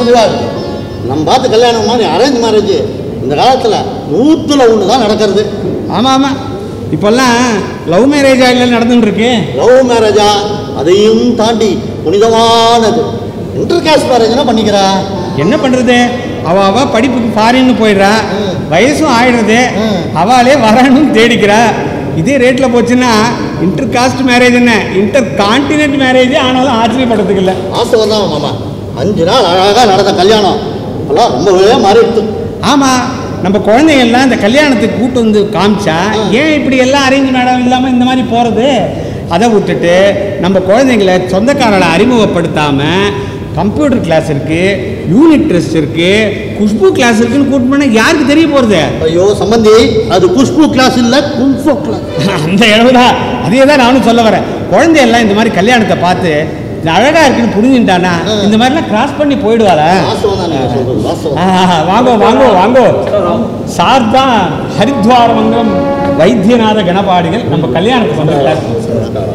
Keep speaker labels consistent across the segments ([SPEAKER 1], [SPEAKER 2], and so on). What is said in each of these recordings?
[SPEAKER 1] புரிவாள் நம்ம பார்த்து கல்யாணம் மாதிரி அரேஞ்ச் மேரேஜ் இந்த காலத்தில் நூற்றுல ஒன்று தான் நடக்கிறது
[SPEAKER 2] ஆமாம் ஆமாம் இப்போல்லாம் லவ் மேரேஜ் ஆகல நடந்துட்டு இருக்கு
[SPEAKER 1] லவ் மேரேஜா அதையும் தாண்டி புனிதமானது இன்டர் காஸ்ட் மேரேஜ்னா பண்ணிக்கிறா
[SPEAKER 2] என்ன பண்ணுறது அவ அவ படிப்புக்கு ஃபாரின்னு போயிடுறா
[SPEAKER 1] ம்.
[SPEAKER 2] வயசும் ஆயிடுறது
[SPEAKER 1] ம்.
[SPEAKER 2] அவளே வரணும் தேடிக்கிறா இதே ரேட்டில் போச்சுன்னா இன்டர் காஸ்ட் மேரேஜ் என்ன இன்டர் கான்டினென்ட் மேரேஜே ஆனாலும் ஆச்சரியப்படுறதுக்கு இல்லை
[SPEAKER 1] வாஸ்தவம் தான் மாமா அஞ்சு நாள் அழகாக நடந்த கல்யாணம் இப்பெல்லாம் ரொம்பவே மாறிடுது
[SPEAKER 2] ஆமாம் நம்ம குழந்தைங்கள்லாம் இந்த கல்யாணத்துக்கு கூட்டு வந்து காமிச்சா ஏன் இப்படி எல்லாம் அரேஞ்ச் மேடம் இல்லாமல் இந்த மாதிரி போகிறது அதை விட்டுட்டு நம்ம குழந்தைங்களை சொந்தக்காரர்களை அறிமுகப்படுத்தாமல் கம்ப்யூட்டர் கிளாஸ் இருக்குது யூனிட் டெஸ்ட் இருக்குது குஷ்பு கிளாஸ் இருக்குன்னு கூட்டு போனால் யாருக்கு தெரிய போகிறது
[SPEAKER 1] ஐயோ சம்பந்தி அது குஷ்பு கிளாஸ் இல்லை குங்ஃபோ கிளாஸ்
[SPEAKER 2] அந்த இளவுதான் அதே தான் நானும் சொல்ல வரேன் குழந்தையெல்லாம் இந்த மாதிரி கல்யாணத்தை பார்த்து இது அழகா இருக்குன்னு புரிஞ்சுட்டானா இந்த மாதிரிலாம் கிராஸ் பண்ணி போயிடுவாள
[SPEAKER 1] வாஸ்தவம் தான் நீங்கள் சொல்கிறது வாஸ்தவம்
[SPEAKER 2] ஆ, வாங்கோ வாங்கோ வாங்கோ சார் தான் ஹரித்வார் மங்கலம் வைத்தியநாத கணபாடிகள் நம்ம கல்யாணத்துக்கு வந்திருக்காரு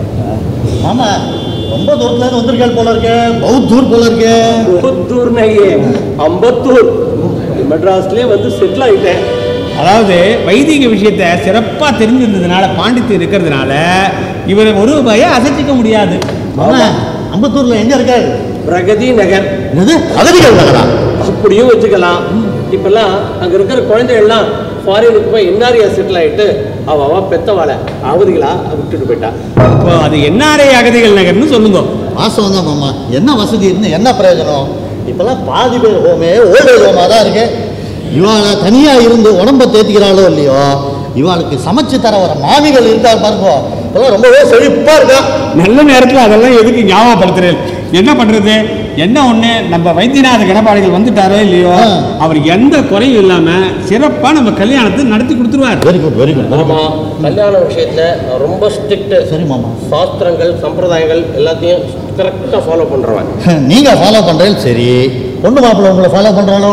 [SPEAKER 1] மாமா ரொம்ப தூரத்துல இருந்து வந்திருக்கேன் போல இருக்கு பௌத்தூர் போல இருக்கு
[SPEAKER 3] புத்தூர் நையே அம்பத்தூர் மெட்ராஸ்லயே வந்து செட்டில் ஆயிட்டேன்
[SPEAKER 2] அதாவது வைதிக விஷயத்தை சிறப்பாக தெரிஞ்சிருந்ததுனால பாண்டித்யம் இருக்கிறதுனால இவரை ஒரு பய அசைச்சிக்க முடியாது
[SPEAKER 1] மாமா அம்பத்தூர்ல எங்க இருக்காரு
[SPEAKER 3] பிரகதி நகர்
[SPEAKER 1] என்னது அகதிகள் நகரா
[SPEAKER 3] அப்படியும் வச்சுக்கலாம் இப்பெல்லாம் அங்க இருக்கிற குழந்தைகள்லாம் ஃபாரினுக்கு போய் என்ஆர்ஐ செட்டில் ஆயிட்டு அவ அவ பெத்தவாளை அவதிகளா விட்டுட்டு போயிட்டா
[SPEAKER 2] இப்போ அது என்ஆர்ஐ அகதிகள் நகர்னு சொல்லுங்க
[SPEAKER 1] வாஸ்தவம் தான் மாமா என்ன வசதி இருந்து என்ன பிரயோஜனம் இப்பெல்லாம் பாதி பேர் ஹோமே ஓல்டேஜ் ஹோமா தான் இருக்கு இவாளை தனியா இருந்து உடம்ப தேத்திக்கிறாளோ இல்லையோ இவாளுக்கு சமைச்சு தர வர மாமிகள் இருக்கா பாருங்க இப்பெல்லாம் ரொம்பவே செழிப்பா இருக்கா
[SPEAKER 2] நல்ல நேரத்தில் அதெல்லாம் எதுக்கு ஞாபகப்படுத்துறேன் என்ன பண்றது என்ன ஒண்ணு நம்ம வைத்தியநாத கணபாடிகள் வந்துட்டாரோ இல்லையோ
[SPEAKER 1] ஆ.
[SPEAKER 2] அவர் எந்த குறையும் இல்லாம சிறப்பா நம்ம கல்யாணத்தை நடத்தி கொடுத்துருவார்
[SPEAKER 1] வெரி குட் வெரி குட்
[SPEAKER 3] ஆமா கல்யாண விஷயத்துல நான் ரொம்ப ஸ்ட்ரிக்ட்
[SPEAKER 1] சரி மாமா
[SPEAKER 3] சாஸ்திரங்கள் சம்பிரதாயங்கள் எல்லாத்தையும் கரெக்டாக ஃபாலோ பண்றவன்
[SPEAKER 1] நீங்க ஃபாலோ பண்றீங்க சரி பொண்ணு மாப்பிள்ளை உங்களை ஃபாலோ பண்றாளோ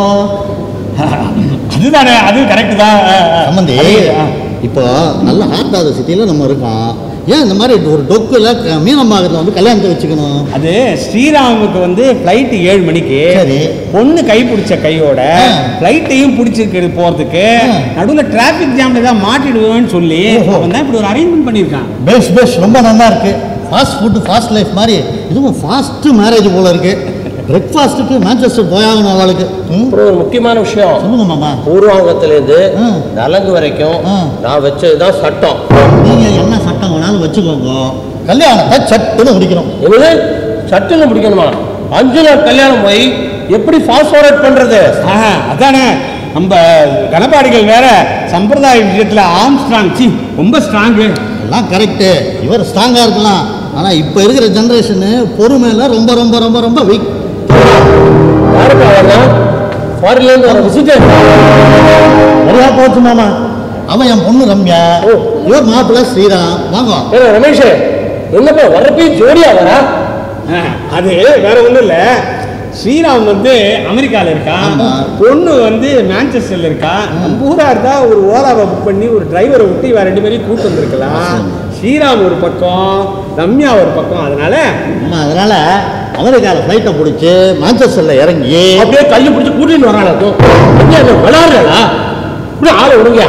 [SPEAKER 2] அதுதானே அது கரெக்ட் தான் ஆ, ஆ.
[SPEAKER 1] சம்பந்தி
[SPEAKER 2] அது, ஆ.
[SPEAKER 1] இப்போ நல்ல ஹாட்டாத சிட்டியில் நம்ம இருக்கோம் ஏன் இந்த மாதிரி ஒரு டொக்குல க- மீனம்பாக்கத்தில் வந்து கல்யாணத்தை வச்சுக்கணும்
[SPEAKER 2] அது ஸ்ரீராமுக்கு வந்து ஃப்ளைட் ஏழு மணிக்கு
[SPEAKER 1] சரி.
[SPEAKER 2] பொண்ணு கை பிடிச்ச கையோட
[SPEAKER 1] ஆ.
[SPEAKER 2] ஃப்ளைட்டையும் பிடிச்சிருக்கு போறதுக்கு
[SPEAKER 1] ஆ.
[SPEAKER 2] நடுவில் டிராஃபிக் ஜாம்ல தான் மாட்டிடுவேன்னு சொல்லி
[SPEAKER 1] ஓஹோ.
[SPEAKER 2] அவன் தான் இப்படி ஒரு அரேஞ்ச்மெண்ட் பண்ணியிருக்கான்
[SPEAKER 1] பெஸ்ட் பெஸ்ட் ரொம்ப நல்லா இருக்கு ஃபாஸ்ட் ஃபுட்டு ஃபாஸ்ட் லைஃப் மாதிரி இதுவும் ஃபாஸ்ட் மேரேஜ் போல இருக்கு பிரேக்ஃபாஸ்ட்டுக்கு மேன்செஸ்டர் போயாகணும் அவளுக்கு ம்,
[SPEAKER 3] அப்புறம் ஒரு முக்கியமான விஷயம்
[SPEAKER 1] சொல்லுங்க மாமா
[SPEAKER 3] பூர்வாங்கத்திலேருந்து
[SPEAKER 1] ம்.
[SPEAKER 3] நலங்கு வரைக்கும்
[SPEAKER 1] ஆ.
[SPEAKER 3] நான் வச்சது தான் சட்டம்
[SPEAKER 1] நீங்க என்ன சட்டம் வேணாலும் வச்சுக்கோங்க கல்யாணத்தை சட்டுன்னு முடிக்கணும்
[SPEAKER 3] என்னது சட்டுன்னு பிடிக்கணுமா அஞ்சு நாள் கல்யாணம் போய் எப்படி ஃபாஸ்ட் ஃபார்வர்ட் பண்றது
[SPEAKER 2] ஆஹா, அதானே நம்ம கணப்பாடிகள் வேற சம்பிரதாய விஷயத்துல ஆம் ஸ்ட்ராங் சி ரொம்ப ஸ்ட்ராங்கு
[SPEAKER 1] எல்லாம் கரெக்டு இவர் ஸ்ட்ராங்காக இருக்கலாம் ஆனால் இப்போ இருக்கிற ஜென்ரேஷனு பொறுமையில் ரொம்ப ரொம்ப ரொம்ப ரொம்ப வீக்
[SPEAKER 3] யாருப்பா வரலாம் ஃபாரின்லேருந்து வர விசிட்டர்
[SPEAKER 1] நிறையா போச்சு மாமா அவன் என் பொண்ணு ரம்யா
[SPEAKER 3] ஓ.
[SPEAKER 1] இவர் மாப்பிள்ளை ஸ்ரீராம் வாங்க
[SPEAKER 3] ஏன்னா ரமேஷ் என்னப்பா வரப்பையும் ஜோடியா வரா
[SPEAKER 2] அது வேற ஒன்றும் இல்லை ஸ்ரீராம் வந்து அமெரிக்காவில் இருக்கான்
[SPEAKER 1] ஆமா.
[SPEAKER 2] பொண்ணு வந்து மான்செஸ்டர்ல இருக்கா நம்ம ஊரா இருந்தா ஒரு ஓலாவை புக் பண்ணி ஒரு டிரைவரை விட்டு இவ ரெண்டு பேரையும் கூட்டு வந்திருக்கலாம் ஸ்ரீராம் ஒரு பக்கம் ரம்யா ஒரு பக்கம் அதனால
[SPEAKER 1] ஆமாம் அதனால் அமெரிக்காவில் ஃப்ளைட்டை பிடிச்சி மான்செஸ்டரில் இறங்கி
[SPEAKER 3] அப்படியே கையை பிடிச்சி கூட்டிட்டு வரானாக்கும் என்ன என்ன விளாடுறா இப்படி ஆளை விடுங்க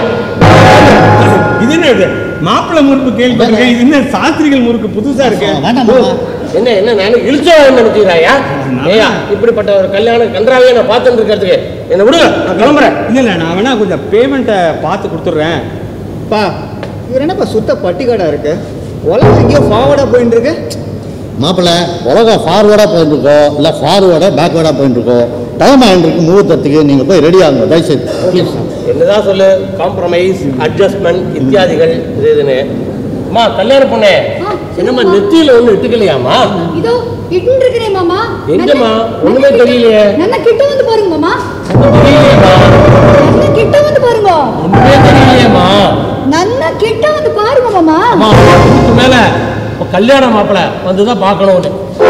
[SPEAKER 2] இது என்ன இது மாப்பிள்ளை முறுக்கு கேள்விப்பட்டிருக்கேன் இது என்ன சாஸ்திரிகள் முறுக்கு புதுசா இருக்கு
[SPEAKER 1] வேண்டாம் மாமா
[SPEAKER 3] என்ன என்ன நான் இழிச்சா நினைக்கிறாயா ஏயா இப்படிப்பட்ட ஒரு கல்யாணம் கன்றாவையே நான் பார்த்துட்டு இருக்கிறதுக்கு என்ன விடுங்க நான் கிளம்புறேன்
[SPEAKER 2] இல்ல இல்ல நான் வேணா கொஞ்சம் பேமெண்ட்டை பார்த்து கொடுத்துட்றேன்
[SPEAKER 4] பா இவர் என்னப்பா சுத்த பட்டிக்காடா இருக்கு உலகம் எங்கேயோ ஃபார்வர்டாக போயிட்டு இருக்கு
[SPEAKER 1] மாப்பிள்ளை உலகம் ஃபார்வேர்டாக போயிட்டுருக்கோம் இல்லை ஃபார்வேர்டாக பேக்வேர்டாக போயிட்டுருக்கோம் டைம் ஆகிட்டு முகூர்த்தத்துக்கு நீங்கள் போய் ரெடி ஆகுங்க தயவுசெய்து ப்ளீஸ்
[SPEAKER 3] என்னதான் சொல்லு காம்ப்ரமைஸ் அட்ஜஸ்ட்மெண்ட் இத்தியாதிகள் இது இதுன்னு அம்மா கல்யாணம் பொண்ணே
[SPEAKER 5] ஆ,
[SPEAKER 3] என்னம்மா
[SPEAKER 5] சொல்லுமா.
[SPEAKER 3] நெத்தியில ஒண்ணு இட்டுக்கலையாமா
[SPEAKER 5] இதோ இட்டுன்னு இருக்கிறேன் மாமா
[SPEAKER 3] எங்கம்மா?
[SPEAKER 5] நல்ல-
[SPEAKER 3] ஒண்ணுமே
[SPEAKER 5] நல்ல கிட்ட-
[SPEAKER 3] தெரியலையே.
[SPEAKER 5] நல்ல கிட்ட வந்து பாருங்க மாமா
[SPEAKER 3] தெரியலையேம்மா
[SPEAKER 5] நல்ல கிட்ட வந்து பாருங்க
[SPEAKER 3] ஒண்ணுமே தெரியலையேம்மா
[SPEAKER 5] நல்ல கிட்ட வந்து பாருங்க மாமா
[SPEAKER 3] அம்மா இதுக்கு மேல இப்ப கல்யாண மாப்பிள வந்துதான் பார்க்கணும்னு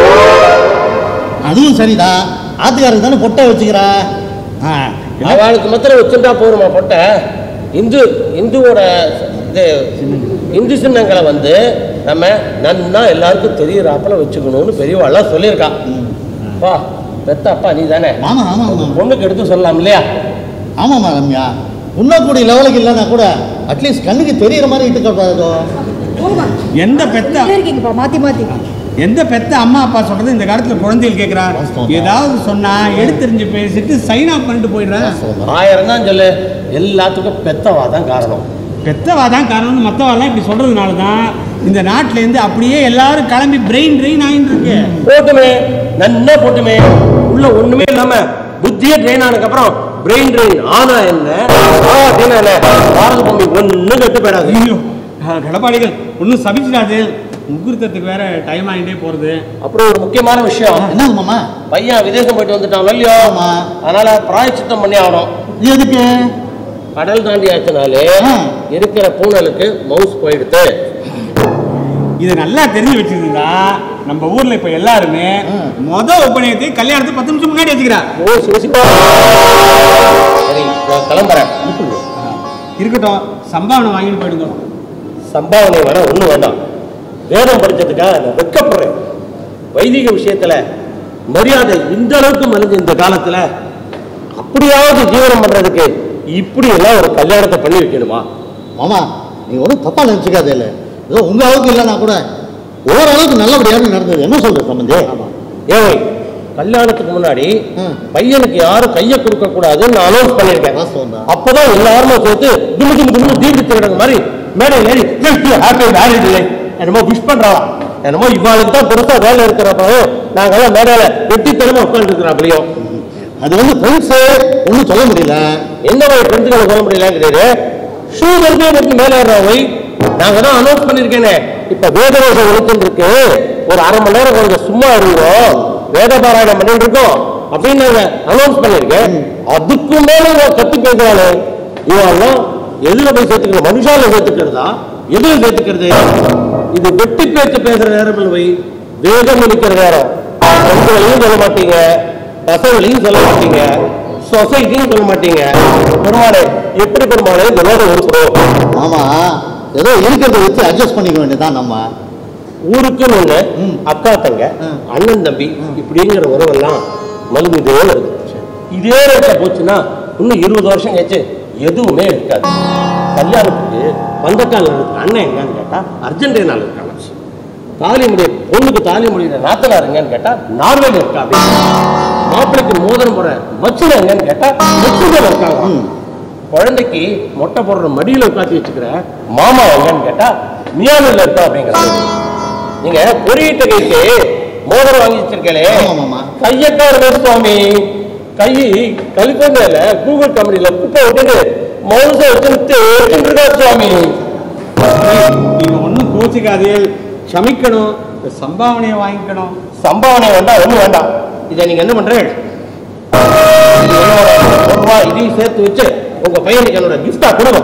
[SPEAKER 1] அதுவும் சரிதான் ஆத்துக்காரருக்கு தானே பொட்டை வச்சுக்கிறா
[SPEAKER 2] ஆ,
[SPEAKER 3] அவளுக்கு மாத்திரம் வச்சுட்டா போருமா பொட்டை இந்து இந்துவோட இது இந்து சின்னங்களை வந்து நம்ம நன்னா எல்லாருக்கும் தெரியறாப்புல வச்சுக்கணும்னு பெரியவாள்லாம் சொல்லியிருக்கா பா பெத்த அப்பா நீ தானே
[SPEAKER 1] ஆமா ஆமா ஆமா
[SPEAKER 3] பொண்ணுக்கு எடுத்து சொல்லலாம் இல்லையா
[SPEAKER 1] ஆமாம்மா ரம்யா உண்ணக்கூடிய லெவலுக்கு இல்லைன்னா கூட அட்லீஸ்ட் கண்ணுக்கு தெரியுற மாதிரி இட்டுக்கூடாதோ
[SPEAKER 5] போங்கம்மா
[SPEAKER 2] எந்த பெத்த
[SPEAKER 5] இங்கே இருக்கீங்கப்பா மாத்தி மாத்தி
[SPEAKER 2] எந்த பெத்த அம்மா அப்பா சொல்றது இந்த காலத்துல குழந்தைகள் கேட்குறா
[SPEAKER 1] வாஸ்தவம்.
[SPEAKER 2] ஏதாவது சொன்னா எடுத்தெறிஞ்சு பேசிட்டு சைன் ஆஃப் பண்ணிட்டு போயிடுறேன்
[SPEAKER 3] ஆயிரம் தான் சொல்லு எல்லாத்துக்கும் பெத்தவா தான் காரணம்
[SPEAKER 2] பெத்தவா தான் காரணம்னு மற்றவாலாம் இப்படி சொல்றதுனால தான் இந்த நாட்டுல இருந்து அப்படியே எல்லாரும் கிளம்பி பிரெயின் ட்ரெயின் ஆகிட்டு இருக்கு
[SPEAKER 3] போட்டுமே நன்னா போட்டுமே உள்ள ஒண்ணுமே இல்லாம புத்தியே ட்ரெயின் ஆனதுக்கு அப்புறம் பிரெயின் ட்ரெயின் ஆனா என்ன ஆ அப்படின்னா என்ன பாரத பூமி ஒண்ணும் கெட்டு போயிடாது
[SPEAKER 2] ஐயோ கடப்பாடிகள் ஒன்றும் சபிச்சிடாது முகூர்த்தத்துக்கு வேற டைம் ஆகிட்டே போறது
[SPEAKER 3] அப்புறம் ஒரு முக்கியமான விஷயம்
[SPEAKER 1] என்னங்க மாமா
[SPEAKER 3] பையன் விதேசம் போயிட்டு வந்துட்டான் இல்லையோ
[SPEAKER 1] ஆமா.
[SPEAKER 3] அதனால பிராயச்சித்தம் பண்ணி ஆகணும்
[SPEAKER 1] இது எதுக்கு
[SPEAKER 3] கடல் தாண்டி ஆச்சுனாலே
[SPEAKER 1] ஆ.
[SPEAKER 3] இருக்கிற பூனலுக்கு மவுஸ் போயிடுது
[SPEAKER 2] இதை நல்லா தெரிஞ்சு வச்சிருந்தா நம்ம ஊர்ல இப்ப எல்லாருமே
[SPEAKER 1] ம்.
[SPEAKER 2] மொத ஒப்பனையத்தை கல்யாணத்துக்கு பத்து நிமிஷம் முன்னாடி வச்சுக்கிறா
[SPEAKER 3] ஓ சிவசிப்பா சரி நான் கிளம்புறேன்
[SPEAKER 2] இருக்கட்டும் சம்பாவனை வாங்கிட்டு போயிடுங்க
[SPEAKER 3] சம்பாவனை வேணாம் ஒண்ணும் வேண்டாம் வேதம் படிச்சதுக்காக நான் வெட்கப்படுறேன் வைதிக விஷயத்துல மரியாதை இந்த அளவுக்கு மறைஞ்ச இந்த காலத்துல அப்படியாவது ஜீவனம் பண்றதுக்கு இப்படி எல்லாம் ஒரு கல்யாணத்தை பண்ணி வைக்கணுமா
[SPEAKER 1] மாமா நீ ஒன்றும் தப்பா நினச்சிக்காதே இல்லை ஏதோ உங்க அளவுக்கு இல்லைன்னா கூட ஓரளவுக்கு நல்லபடியாக நடந்தது என்ன சொல்ற சம்பந்தி
[SPEAKER 3] ஏய் கல்யாணத்துக்கு முன்னாடி
[SPEAKER 1] ம்.
[SPEAKER 3] பையனுக்கு யாரும் கையை கொடுக்க கூடாதுன்னு நான் அனௌன்ஸ் பண்ணியிருக்கேன்
[SPEAKER 1] வாஸ்தவம் தான்.
[SPEAKER 3] அப்பதான் எல்லாருமே சேர்த்து திமு திமு திமு தீர்த்து திருடங்க மாதிரி மேடை ஏறி ஹாப்பி மேரிட் இல்லை என்னமோ விஷ் பண்றாளாம் என்னமோ இவாளுக்கு தான் பெருசா வேலை இருக்கிறப்பவும் நாங்கெல்லாம் மேடையில வெட்டி தரமா உட்காந்து இருக்கிறாப்பலையும்
[SPEAKER 1] அது வந்து ஃப்ரெண்ட்ஸு ஒன்றும் சொல்ல முடியல
[SPEAKER 3] எந்த மாதிரி ஃப்ரெண்ட்ஸுகளை சொல்ல முடியலங்கிறது ஷூ வந்து எனக்கு மேலே ஏறா போய் நாங்க தான் அனௌன்ஸ் பண்ணிருக்கேனே இப்ப வேதரோஷம் ஒழுக்கம் இருக்கு ஒரு அரை மணி நேரம் கொஞ்சம் சும்மா இருந்தோம் வேத பாராயணம் பண்ணிட்டு இருக்கோம் அப்படின்னு நாங்க அனௌன்ஸ் பண்ணிருக்கேன் அதுக்கு மேல இவன் கத்தி பேசுறாளே இவெல்லாம் எதுல போய் சேர்த்துக்கிறோம் மனுஷால சேர்த்துக்கிறதா எதுல சேர்த்துக்கிறது இது வெட்டி பேச்சு பேசுற நேரம் இல்லை போய் வேதம் இருக்கிற நேரம் பெண்களையும் சொல்ல மாட்டீங்க பசங்களையும் சொல்ல மாட்டீங்க சொசைட்டியும் சொல்ல மாட்டீங்க பெருமாளே எப்படி பெருமாளே இதோட இருக்கிறோம்
[SPEAKER 1] மாமா ஏதோ இருக்கிறத வச்சு அட்ஜஸ்ட் பண்ணிக்க வேண்டியதுதான் நம்ம
[SPEAKER 3] ஊருக்குன்னு ஒண்ணு
[SPEAKER 1] ம்.
[SPEAKER 3] அக்கா தங்க
[SPEAKER 1] ம்.
[SPEAKER 3] அண்ணன் தம்பி இப்படிங்கிற உறவெல்லாம் மலுமிதே வருது இதே ரேட்ல போச்சுன்னா இன்னும் இருபது வருஷம் கழிச்சு எதுவுமே இருக்காது கல்யாணத்துக்கு பந்தக்கால இருக்கிற அண்ணன் எங்கன்னு கேட்டா அர்ஜென்டினால இருக்காங்க தாலி முடிய பொண்ணுக்கு தாலி முடியிற நாத்தனார் எங்கன்னு கேட்டா நார்வேல இருக்கா அப்படின்னு மாப்பிள்ளைக்கு மோதிரம் போற மச்சுல எங்கன்னு கேட்டா மெக்சிகோல இருக்காங்க
[SPEAKER 1] ம்.
[SPEAKER 3] குழந்தைக்கு மொட்டை போடுற மடியில உட்காந்து வச்சுக்கிற மாமா எங்கன்னு கேட்டா மியானில் இருக்கா அப்படிங்கிறாங்க நீங்க பொறியிட்ட கைக்கு மோதிரம் வாங்கி வச்சிருக்கலே
[SPEAKER 1] ஆமா, மாமா.
[SPEAKER 3] கையக்கார சுவாமி கை கலிபோர்னியால கூகுள் கம்பெனில குப்பை விட்டுட்டு மவுச வச்சு தேய்ச்சிட்டு இருக்கா சுவாமி
[SPEAKER 2] நீங்க ஒன்றும் கோச்சிக்காதே க்ஷமிக்கணும் இந்த சம்பாவனையை வாங்கிக்கணும்
[SPEAKER 3] சம்பாவனை வேண்டாம் ஒண்ணும் வேண்டாம் இதை நீங்க என்ன பண்றேன் இது என்னோட ஒரு ரூபா இதையும் சேர்த்து வச்சு உங்க பையனுக்கு என்னோட கிஃப்டா கொடுங்க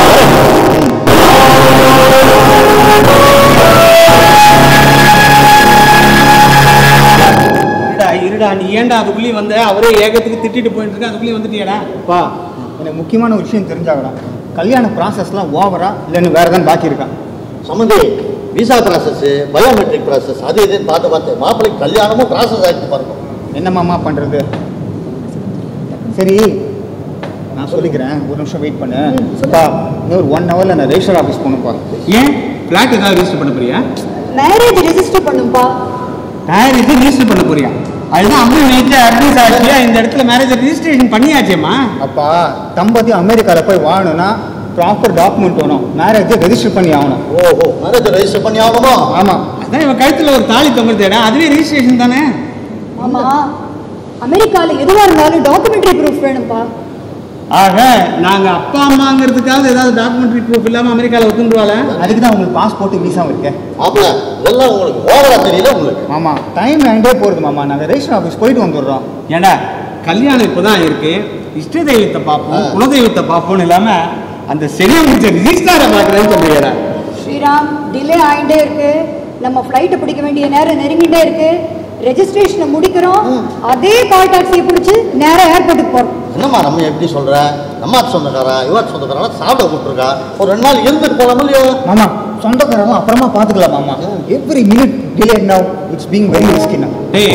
[SPEAKER 2] இருடா இருடா நீ ஏன்டா அதுக்குள்ளேயும் வந்த அவரே ஏகத்துக்கு திட்டிட்டு போயிட்டு இருக்க அதுக்குள்ளேயும் வந்துட்டியாடா
[SPEAKER 4] அப்பா எனக்கு முக்கியமான ஒரு விஷயம் தெரிஞ்சாகணும் கல்யாண ப்ராசஸ்லாம் ஓவரா இல்லைன்னு வேற தான் பாக்கி இருக்கா
[SPEAKER 1] சம்மந்தி விசா ப்ராசஸ் பயோமெட்ரிக் ப்ராசஸ் அது இதுன்னு பார்த்து பார்த்து மாப்பிள்ளைக்கு கல்யாணமும் ப்ராசஸ் ஆகிட்டு பாருங்க
[SPEAKER 4] என்னம்மாமா பண்ணுறது சரி நான் சொல்லிக்கிறேன் ஒரு நிமிஷம் வெயிட் பண்ணு அப்பா இன்னும் ஒரு ஒன் ஹவரில் நான் ரெஜிஸ்டர் ஆஃபீஸ் போகணும்ப்பா
[SPEAKER 2] ஏன் ஃப்ளாட் ஏதாவது ரிஜிஸ்டர் பண்ண போறியா
[SPEAKER 5] மேரேஜ் ரெஜிஸ்டர் பண்ணும்பா
[SPEAKER 2] டயர் இது ரிஜிஸ்டர் பண்ண போறியா அதுதான் அம்மா வீட்டில் அட்ரஸ் ஆச்சு இந்த இடத்துல மேரேஜ் ரிஜிஸ்ட்ரேஷன் பண்ணியாச்சேம்மா
[SPEAKER 4] அப்பா தம்பதி அமெரிக்காவில் போய் வாழணும்னா ப்ராப்பர் டாக்குமெண்ட் வேணும் மேரேஜை ரெஜிஸ்டர் பண்ணி ஆகணும்
[SPEAKER 1] ஓஹோ மேரேஜ் ரெஜிஸ்டர் பண்ணி ஆகணுமா
[SPEAKER 4] ஆமாம்
[SPEAKER 2] அதான் இவன் கழுத்துல ஒரு தாலி தொங்குறதேடா அதுவே ரிஜிஸ்ட்ரேஷன் தானே
[SPEAKER 5] ஆமா அமெரிக்கால எதுவா இருந்தாலும் டாக்குமெண்ட்ரி ப்ரூஃப் வேணும்பா
[SPEAKER 2] ஆக நாங்க அப்பா அம்மாங்கிறதுக்காக ஏதாவது டாக்குமெண்ட்ரி ப்ரூஃப் இல்லாம அமெரிக்கால ஒத்துருவாள
[SPEAKER 4] அதுக்கு தான் உங்களுக்கு பாஸ்போர்ட்டு விசாவும் இருக்கேன்
[SPEAKER 1] மாப்பிள்ள இதெல்லாம் உங்களுக்கு ஓவரா தெரியல உங்களுக்கு
[SPEAKER 4] மாமா டைம் ஆகிட்டே போகிறது மாமா நாங்கள் ரெஜிஸ்டர் ஆஃபீஸ் போயிட்டு வந்துடுறோம்
[SPEAKER 2] ஏண்டா கல்யாணம் இப்பதான் இருக்கு இஷ்ட தெய்வத்தை பார்ப்போம்
[SPEAKER 1] ஆ.
[SPEAKER 2] குலதெய்வத்தை பார்ப்போம்னு இல்லாம அந்த சரியா முடிச்ச ரிஜிஸ்டாரை பார்க்கறேன்னு சொல்றீங்கடா
[SPEAKER 5] ஸ்ரீராம் டிலே ஆயிட்டே இருக்கு நம்ம ஃப்ளைட்டை பிடிக்க வேண்டிய நேரம் நெருங்கிட்டே இருக்கு ரெஜிஸ்ட்ரேஷனை முடிக்கிறோம் அதே கால் டாக்ஸியை பிடிச்சி நேரா ஏர்போர்ட்டுக்கு போறோம்
[SPEAKER 1] என்னம்மா நம்ம எப்படி சொல்ற நம்ம சொந்தக்காரா இவர் சொந்தக்காரா சாப்பிட கூப்பிட்டுருக்கா ஒரு ரெண்டு நாள் இருந்துட்டு போலாமா இல்லையோ
[SPEAKER 4] மாமா சொந்தக்காரங்க அப்புறமா பார்த்துக்கலாம் மாமா every minute delay now it's being very risky now
[SPEAKER 2] டேய்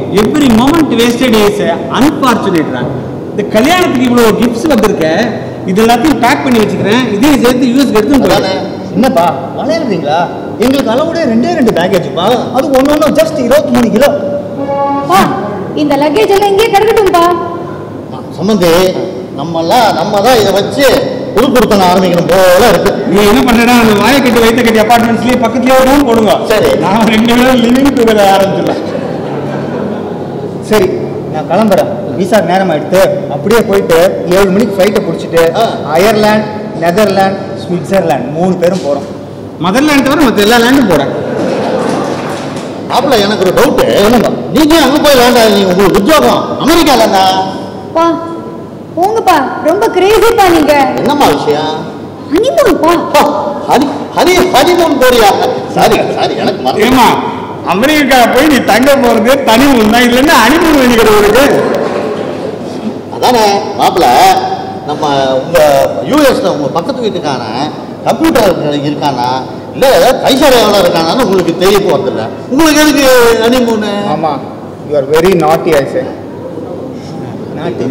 [SPEAKER 2] எவ்ரி மொமெண்ட் வேஸ்டட் இஸ் அன்பார்ச்சுனேட்ரா இந்த கல்யாணத்துக்கு இவ்வளோ கிஃப்ட்ஸ் வந்திருக்க இது எல்லாத்தையும் பேக் பண்ணி வச்சுக்கிறேன் இதையும் சேர்த்து யூஎஸ்க்கு எடுத்து
[SPEAKER 1] அதானே
[SPEAKER 4] என்னப்பா விளையாடுறீங்களா எங்களுக்கு அளவுடைய ரெண்டே ரெண்டு பேக்கேஜ்ப்பா அது ஒன்று ஒன்று ஜஸ்ட் இருபத்தி மூணு கிலோ
[SPEAKER 5] பா இந்த லக்கேஜ் எல்லாம் இங்கேயே கிடக்கட்டும்பா
[SPEAKER 1] சம்பந்தி நம்மெல்லாம் நம்ம தான் இதை வச்சு புதுக்குடுத்தன ஆரம்பிக்கணும் போல இருக்கு
[SPEAKER 2] நீ என்ன பண்றடா அந்த வாயை கட்டி வைத்த கட்டி அபார்ட்மெண்ட்ஸ்லயே பக்கத்துலயே ஒரு ரூம் போடுங்க
[SPEAKER 1] சரி.
[SPEAKER 2] நான் ரெண்டு பேரும் லிவிங் டுகெதர் ஆரம்பிச்சிடலாம்
[SPEAKER 4] சரி நான் கிளம்புறேன் விசா நேரம் ஆயிடுத்து அப்படியே போயிட்டு ஏழு மணிக்கு ஃப்ளைட்டை பிடிச்சிட்டு
[SPEAKER 1] ஆ.
[SPEAKER 4] அயர்லாந்து நெதர்லாந்து சுவிட்சர்லாந்து மூணு பேரும் போகிறோம்
[SPEAKER 2] மதர்லாண்ட் தவிர மற்ற எல்லா லேண்டும் போறேன்
[SPEAKER 1] மாப்பிள்ள எனக்கு ஒரு டவுட்டு நீங்க அங்க போய் லேண்ட் ஆகிறீங்க உங்களுக்கு உத்தியோகம் அமெரிக்கால இருந்தா
[SPEAKER 5] பா போங்கப்பா ரொம்ப கிரேசிப்பா நீங்க
[SPEAKER 1] என்னம்மா விஷயம்
[SPEAKER 5] ஹனிமூன்ப்பா
[SPEAKER 1] ஓ, ஹரி ஹரி ஹரிமூன் போறியா சாரி சாரி எனக்கு மறந்து
[SPEAKER 2] ஏமா அமெரிக்கா போய் நீ தங்க போறது தனி மூணு தான் இதுல என்ன அனிமூன் வேணிக்கிற இருக்கு
[SPEAKER 1] அதானே மாப்பிள்ள நம்ம உங்க யூஎஸ்ல உங்க பக்கத்து வீட்டுக்காரன் கம்ப்யூட்டர் இருக்கானா இல்ல கைசாலையாளர் இருக்கானான்னு உங்களுக்கு தெரிய போறதில்ல உங்களுக்கு எதுக்கு ஹனிமூனு
[SPEAKER 4] ஆமாம் யூ ஆர் வெரி நாட்டி ஐசே நாட்டி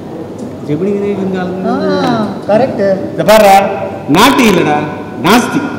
[SPEAKER 2] எப்படி
[SPEAKER 4] கரெக்டு
[SPEAKER 2] இந்த பாரு நாட்டி இல்லடா நாஸ்தி